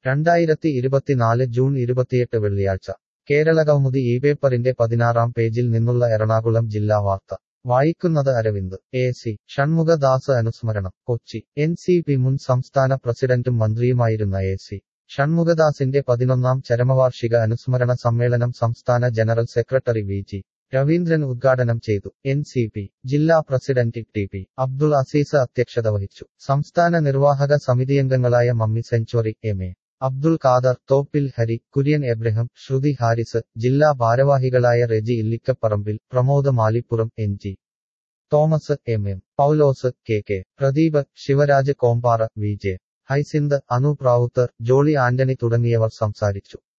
രണ്ടായിരത്തി ഇരുപത്തിനാല് ജൂൺ ഇരുപത്തിയെട്ട് വെള്ളിയാഴ്ച കേരള കൗമുദി ഈ പേപ്പറിന്റെ പതിനാറാം പേജിൽ നിന്നുള്ള എറണാകുളം ജില്ലാ വാർത്ത വായിക്കുന്നത് അരവിന്ദ് എ സി ഷൺമുഖദാസ് അനുസ്മരണം കൊച്ചി എൻ സി പി മുൻ സംസ്ഥാന പ്രസിഡന്റും മന്ത്രിയുമായിരുന്ന എ സി ഷൺമുഖദാസിന്റെ പതിനൊന്നാം ചരമവാർഷിക അനുസ്മരണ സമ്മേളനം സംസ്ഥാന general secretary V G Raveendran ഉദ്ഘാടനം ചെയ്തു എൻ സി പി ജില്ലാ president T P Abdul Azeez അധ്യക്ഷത വഹിച്ചു സംസ്ഥാന നിർവാഹക സമിതിയംഗങ്ങളായ Mammi Century M A Abdul Khader Thoppil Hari Kurian Abraham Shruthi Haris ജില്ലാ ഭാരവാഹികളായ Reji Illikkaparambil Pramod Malippuram N G Thomas M M Paulose K K Pradeep Sivaraj Kompara V J Hyacinth Anu Pravuthar Jolly Antony തുടങ്ങിയവർ സംസാരിച്ചു